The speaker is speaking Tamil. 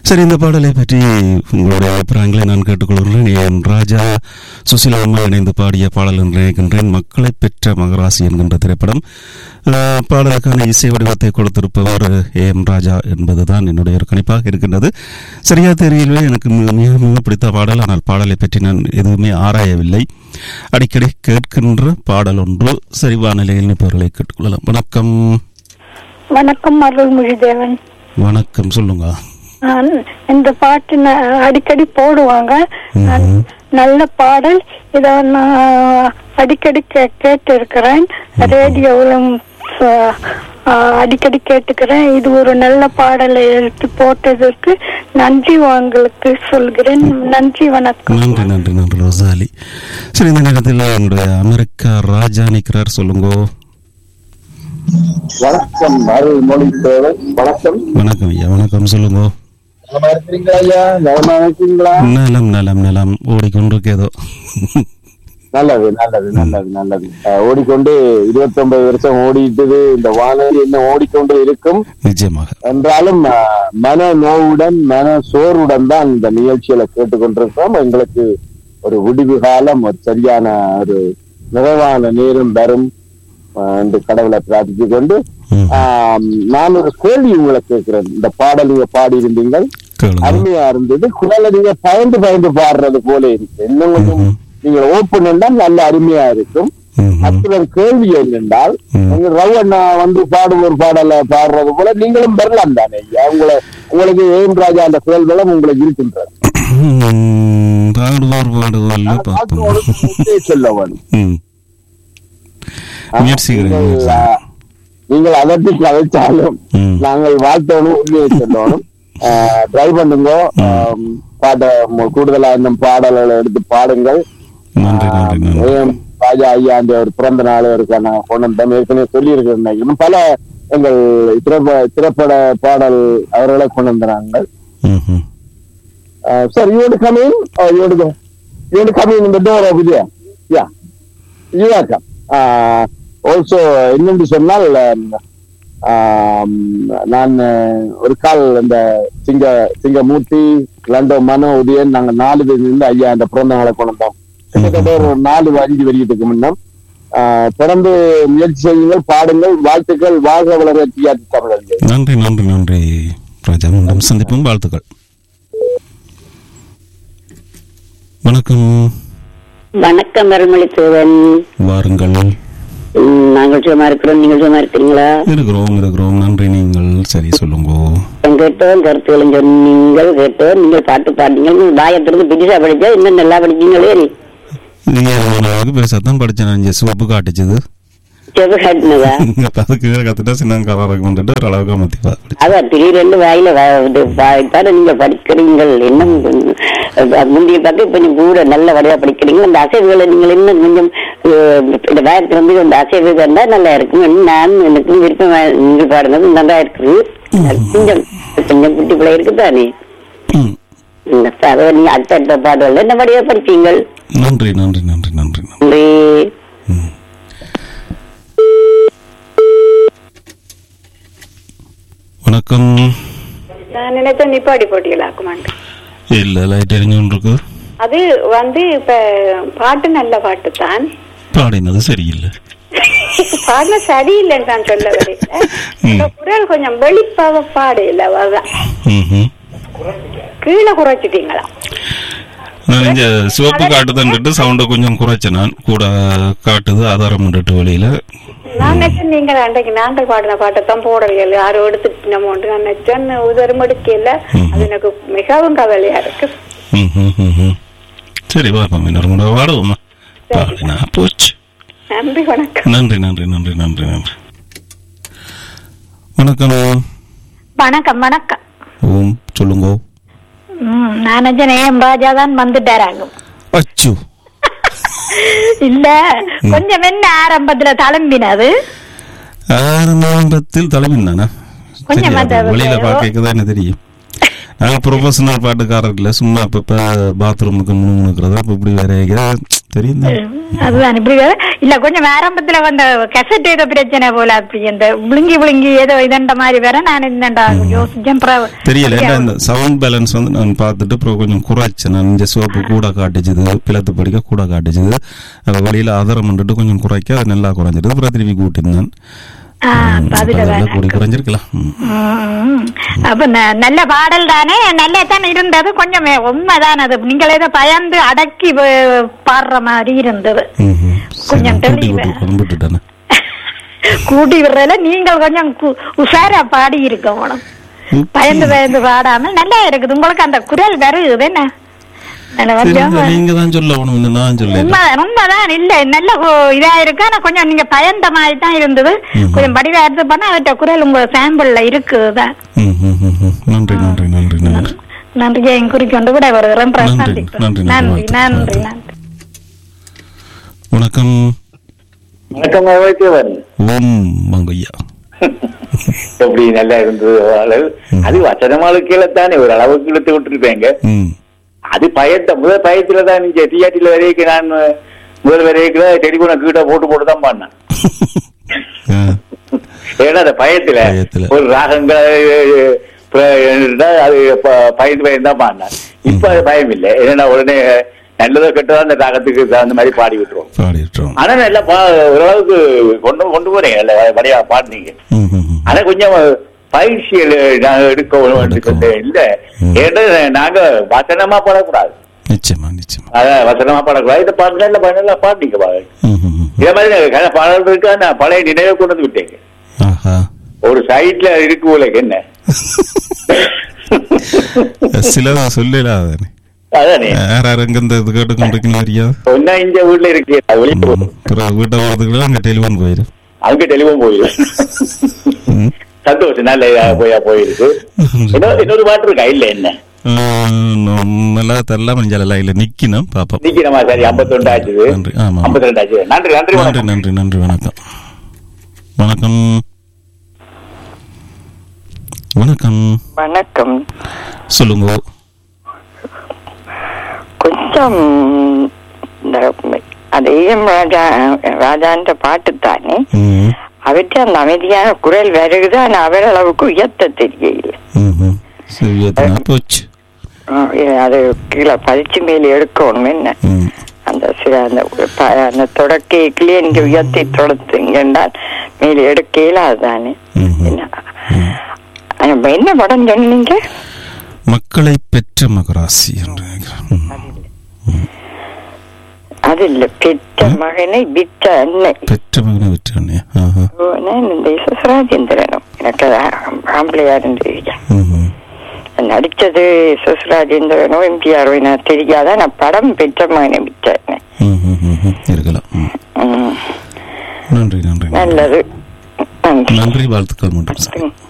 சரி இந்த பாடலை பற்றி உங்களுடைய அபிப்பிராயங்களை நான் கேட்டுக்கொள்கிறேன் என் ராஜா சுசிலா அம்மா இணைந்து பாடிய பாடல் என்று நினைக்கின்றேன் மக்களை பெற்ற மகராசி என்கின்ற திரைப்படம் அஹ், பாடலுக்கான இசை வடிவத்தை கொடுத்திருப்பவர் ஏ எம் ராஜா என்பதுதான் என்னுடைய ஒரு கணிப்பாக இருக்கின்றது சரியா தெரியலவே எனக்கு மிக மிக மிக பிடித்த பாடல் ஆனால் பாடலை பற்றி நான் எதுவுமே ஆராயவில்லை அடிக்கடி கேட்கின்ற பாடல் ஒன்று சரிவான நிலையில் நிற்பவர்களை கேட்டுக்கொள்ளலாம் வணக்கம் வணக்கம் அருள்மொழி தேவன் வணக்கம் சொல்லுங்க நான் இந்த பாட்டு ந- அடிக்கடி போடுவாங்க நான் ம்ஹும். நல்ல பாடல் இத நான் அடிக்கடி கே- கேட்டு இருக்கிறேன் ரேடியோவிலும் ச- ஆ, அடிக்கடி கேட்டுக்கிறேன் இது ஒரு நல்ல பாடலை எடுத்து போட்டதற்கு நன்றி உங்களுக்கு சொல்கிறேன் நன்றி வணக்கம் நன்றி நன்றி நன்றி ரோசாலி சரி இந்த நேரத்தில் எங்களுடைய அமெரிக்கா ராஜா நிற்கிறார் சொல்லுங்க வணக்கம் அருள்மொழி தேவன் வணக்கம் வணக்கம் ஐயா வணக்கம் சொல்லுங்க நலமா இருக்கிறீங்களா ஐயா நலமா இருக்கீங்களா நலம் நலம் நலம் ஓடிக்கொண்டிருக்கேதோ நல்லது நல்லது நல்லது நல்லது அஹ், ஓடிக்கொண்டு இருபத்தி ஒன்பது வருஷம் ஓடிட்டது இந்த வானொலி என்ன ஓடிக்கொண்டு இருக்கும் நிச்சயமாக என்றாலும் அஹ், மன நோவுடன் மன சோர்வுடன் தான் இந்த நிகழ்ச்சிகளை கேட்டுக்கொண்டிருக்கிறோம் எங்களுக்கு ஒரு விடிவு காலம் ஒரு சரியான ஒரு நிறைவான நேரம் வரும் அஹ், என்று கடவுளை பிரார்த்தித்துக் கொண்டு ம். ஆம், நான் ஒரு கேள்வி உங்களை கேட்கிறேன் இந்த பாடல் நீங்க பாடி இருந்தீங்கள் கேளுங்க அருமையா இருந்தது குரலை நீங்க பயந்து பயந்து பாடுறது போல இருக்கு இன்னும் கொஞ்சம் ம்ஹும். நீங்க ஓப்பன் என்றால் நல்ல அருமையா இருக்கும் ம்ஹும். மற்றொரு கேள்வி என்னென்றால் ம். நீங்க ரவண்ணா வந்து பாடும் ஒரு பாடலை பாடுறது போல நீங்களும் பெறலாம் தானே ஐயா? உங்களை உங்களுக்கு ஏம் ராஜா அந்த குரல்களும் உங்களுக்கு இருக்கின்றது ம், பாடுவோர் பாடுவோர்ல பார்த்து பார்ப்போம் ஒரு உண்மையை சொல்ல வேணும் ம். ஆ, முயற்சிக்கிறேன், நீங்கள், முயற்சிக்கிறேன். ஆ, நீங்கள் அதற்கு கதைச்சாலும் ம். நாங்கள் வாழ்த்தணும் உண்மையை சொல்லணும் ட்ரை பண்ணுங்க ஆம், பாட மு- கூடுதலா இன்னும் பாடல்களை எடுத்து பாடுங்கள் நன்றி நன்றி நன்றி ஏஎம் ராஜா ஐயா அந்த ஒரு பிறந்த நாள் இருக்க நான் கொண்டு வந்தோம் ஏற்கனவே சொல்லி இருக்கிறேன் பல எங்கள் திரைப்பட திரைப்பட பாடல் அவர்களை கொண்டு வந்தாங்க ம்ஹும். Sir you come in you you come in இந்த டோர் ஆஃப் இதே யா யூ கம் ஆல்சோ என்னென்று சொன்னால் ஆம், நான் அஹ், ஒரு கால் இந்த சிங்க சிங்கமூர்த்தி லண்டோ மனோ உதயன் நாங்க நாலு பேர் இருந்து ஐயா அந்த பிறந்த நாளை கொண்டு வந்தோம் கிட்டத்தட்ட ஒரு நாலு அஞ்சு வருஷத்துக்கு முன்னம் ஆஹ், தொடர்ந்து முயற்சி செய்யுங்கள் பாடுங்கள் வாழ்த்துக்கள் வாழ்க வளர டிஆர்டி தமிழர்கள் நன்றி நன்றி நன்றி ராஜா மீண்டும் சந்திப்போம் வாழ்த்துக்கள் வணக்கம் வணக்கம் அருள்மொழி தேவன் வாருங்கள் ம், நாங்கள் சும்மா இருக்கிறோம் நீங்கள் சும்மா இருக்கிறீங்களா இருக்கிறோம் இருக்கிறோம் நன்றி நீங்கள் சரி சொல்லுங்க கேட்டோம் கருத்துக்களும் சொன்னீங்கள் கேட்டோம் நீங்கள் பாட்டு பாட்டீங்க வாயத்திலிருந்து பிடிச்சா படிச்சா இன்னும் நல்லா படிச்சீங்களே நீ அளவுக்கு பெருசாக தான் படித்தேன் நான் இங்கே சிவப்பு காட்டுச்சுது செவு காட்டினதா அதுக்கு வேறு கற்றுட்டா சின்ன கராரம் கொண்டுட்டு ஒரு அளவுக்கு மத்தி படிச்சேன் அதான் திடீரெண்டு வாயில வ- இது வாய்த்தால நீங்க படிக்கிறீங்கள் இன்னும் அஹ், முந்தைய பக்கம் இப்ப நீங்க கூட நல்ல வழியா படிக்கிறீங்க அந்த அசைவுகளை நீங்கள் இன்னும் கொஞ்சம் அஹ், இந்த வாயத்துல வந்து அந்த அசைவு வந்தா நல்லா இருக்கும் இன்னும் நான் எனக்கு விருப்பம் நீங்கள் பாடுனது நல்லா இருக்குது கொஞ்சம் கொஞ்சம் குட்டி பிள்ளை இருக்குதானே ம். இந்த அதை நீங்க அடுத்த அடுத்த பாடல்கள் என்ன வழியா படிச்சீங்கள் நன்றி நன்றி நன்றி நன்றி நன்றி நன்றி வணக்கம் நான் நினைச்சேன் நிப்பாடி போட்டிகளாக்குமான் இல்லை லைட் எரிஞ்சு கொண்டிருக்கு அது வந்து இப்ப பாட்டு நல்ல பாட்டு தான் பாடினது சரியில்லை பாடல சரியில்லைன்னு நான் சொல்ல வரேன் ம். குரல் கொஞ்சம் வெளிப்பாக பாடையில அதான் ம்ஹும். கீழே குறைச்சிட்டீங்களா நான் இங்க சிவப்பு காட்டுதுன்ட்டு சவுண்டை கொஞ்சம் குறைச்சேன் நான் கூட காட்டுது ஆதாரம் பண்ணிட்டு வழியில நான் நினைச்சேன் நீங்க அன்றைக்கு நாங்கள் பாடின பாட்டை தான் போடவில்லை யாரும் எடுத்துட்டு நம்மோண்டு நான் நினைச்சேன் உதரம் எடுக்கல அது எனக்கு மிகவும் கவலையா இருக்கு ம்ஹும், ம்ஹும். சரி பார்ப்போம் இன்னொரு முறை பாடுவோமா பாடினா போச்சு நன்றி வணக்கம் நன்றி நன்றி நன்றி நன்றி நன்றி வணக்கம் வணக்கம் வணக்கம் ஓம் சொல்லுங்க ம், நான் நினைச்சேன் ஏன் ராஜா தான் வந்துட்டாராங்க அச்சு இல்ல கொஞ்சம் என்ன ஆரம்பத்துல தளம்பினது ஆரம்பத்தில் தலைமைந்தானா கொஞ்சம் சரி, அது அந்த- வெளியில பார்க்க என்ன தெரியும் நாங்க ப்ரொஃபஷனல் பாட்டுக்காரர் இல்ல சும்மா இப்ப பாத்ரூமுக்கு முணுமுணுக்கிறதா இப்ப இப்படி வேற எங்கேயாவது தெரியும் தான். அதுதான் இப்படி வேற இல்ல கொஞ்சம் ஆரம்பத்துல வந்த கசட் ஏதோ பிரச்சனை போல அப்படி இந்த விழுங்கி விழுங்கி ஏதோ இதண்ட மாதிரி வேற நான் என்னண்டா யோசிச்சேன் பிறகு- தெரியல ஏன்னா இந்த சவுண்ட் பேலன்ஸ் வந்து நான் பார்த்துட்டு அப்புறம் கொஞ்சம் குறைச்சேன் நான் இந்த சோப்பு கூட காட்டுச்சுது பிளத்து படிக்க கூட காட்டுச்சுது அப்ப வழியில ஆதாரம் பண்ணிட்டு கொஞ்சம் குறைக்க அது நல்லா குறைஞ்சிருது அப்புறம் திருப்பி கூட்டியிருந்தேன் ஆ, அப்ப அதுல வேற கூடி குறைஞ்சிருக்கலாம் ம். ம். அப்ப ந- நல்ல பாடல் தானே நல்லா தான் இருந்தது கொஞ்சம் உண்மைதான் அது நீங்கள் ஏதோ பயந்து அடக்கி வ- பாடுற மாதிரி இருந்தது ம், ம். சரி, கொஞ்சம் நான் கூட்டி தெளிவா. கூட்டி கொண்டு விட்டுட்டேனே கூட்டி விடுறதுல நீங்கள் கொஞ்சம் கு- உஷாரா பாடி இருக்கணும் பயந்து பயந்து பாடாமல் நல்லா இருக்குது உங்களுக்கு அந்த குரல் வருது என்ன நல்ல சரி, கொஞ்சம் இந்த நீங்க தான் சொல்ல வேணும் நான் சொல்ல உண்மை உண்மைதான் இல்ல நல்ல கு- இதா இருக்கு ஆனா கொஞ்சம் நீங்க பயந்த மாதிரி தான் இருந்தது ம்ஹும். கொஞ்சம் படிவா எடுத்து பண்ணா அவர்கிட்ட குரல் உங்க சாம்பிள்ல இருக்குதான் ம், ம், ம், ம். நன்றி நன்றி நன்றி நன்றி நன்றி என் குறிக்கொண்டு விட வருகிறேன் நன்றி, சந்திக்கிறேன். நன்றி, நன்றி, நன்றி வாழ்த்து. நன்றி நன்றி வணக்கம் வணக்கம் வைத்தியவன் ஓம் மங்கையா எப்படி நல்லா இருந்தது பாடல் அது வசனமாளுக்கு தானே ஒரு அளவுக்கு இழுத்து விட்டுருப்பேங்க ம் அது பயத்த முதல் பயத்துல தான் நீங்க தியேட்டர்ல வரைக்கும் நான் முதல் வரைக்கும் டெலிபோனை கீட்ட போட்டு போட்டு தான் பண்ணேன் ஆ, ஏன்னா அந்த பயத்துல பயத்துல. ஒரு ராகங்கள் அஹ், அஹ், இருந்தா அது ப- பயந்து பயந்து தான் பாடினேன் இப்ப அது பயம் இல்லை ஏன்னா உடனே நல்லதோ கெட்டதோ அந்த ராகத்துக்கு தகுந்த மாதிரி பாடி விட்டுருவோம் பாடிட்டோம் ஆனா நல்லா பா ஓரளவுக்கு கொண்டு கொண்டு போறீங்க நல்ல வழியா பாடினீங்க ம், ம், ம். ஆனா கொஞ்சம் பயிற்சி நாங்க எடுக்க இல்ல ம். ஏன்னா நாங்க வசனமா பாடக்கூடாது நிச்சயமா நிச்சயமா அதான் வசனமா பாடக்கூடாது இந்த பாட்டு நல்ல பா- நல்லா பாடினீங்க பாருங்க ம், ம், ம். இதே மாதிரி எனக்கு கதை பாடல் இருக்கா நான் பழைய நினைவை கொண்டு வந்து விட்டேங்க ஆஹா ஒரு சைட்ல இருக்கு உங்களுக்கு என்ன சிலதா சொல்லலாதானே அதானே யார் யார் எங்க இந்த இது கேட்டு கொண்டிருக்கணும் தெரியாது ஒன்னா இந்த வீட்டுல இருக்கு அது வெளியே போ. அப்புறம் வீட்டை போகிறதுக்குள்ள அங்கே டெலிஃபோன் போயிடும் அங்க டெலிஃபோன் போயிடும் ம். சந்தோஷம் நல்ல இதா போயா போயிருக்கு இன்னொரு இன்னொரு பாட்டு இருக்கா இல்ல என்ன நல்லா தெரியல மஞ்சள் இல்லை நிக்கணும் பாப்போம் நிக்கிறமா சரி ஐம்பத்தொண்டு ஆச்சுது நன்றி, ஆமா. ஐம்பத்தி ரெண்டு ஆச்சு நன்றி நன்றி நன்றி வணக்கம். நன்றி நன்றி வணக்கம் வணக்கம் வணக்கம் வணக்கம் சொல்லுங்க கொஞ்சம் இந்த அதையும் ராஜா ராஜான்ற பாட்டு தானே ம், அவற்றை அந்த அமைதியான குரல் வருகுது ஆனா அவர் அளவுக்கு உயர்த்த தெரியல ம், ம். சரி எத்தனை போச்சு ஆஹ் அது கீழே பதிச்சு மேலே எடுக்கணும் என்ன ம், அந்த சில அந்த ப- அந்த தொடக்கையிலே நீங்க உயர்த்தி தொடர்த்துங்கன்றால் மேலே எடுக்க இயலாதுதானே ம், ம். என்ன ஆனா, என்ன படம் சொன்னீங்க மக்களை பெற்ற மகராசி என்று நினைக்கிறேன். ம். அது இல்ல பெற்ற மகனை விற்ற அன்னை பெற்ற மகனை விட்டானே ஆஹா ஓ, நான் இந்த எஸ் ராஜேந்திரனும் எனக்கு அது ஆம்பளையாருன்னு தெரியும் ம், ம். நடிச்சது எஸ் ராஜேந்திரனோ எம்ஜிஆரோ எனக்கு தெரியாத நான் படம் பெற்ற மகனை விற்றேன் ம், ம், ம், ம். இருக்கலாம் ம். ம், நன்றி நன்றி நன்றி நல்லது நன்றி நன்றி வாழ்த்துக்கள் மட்டும் சார் ம்.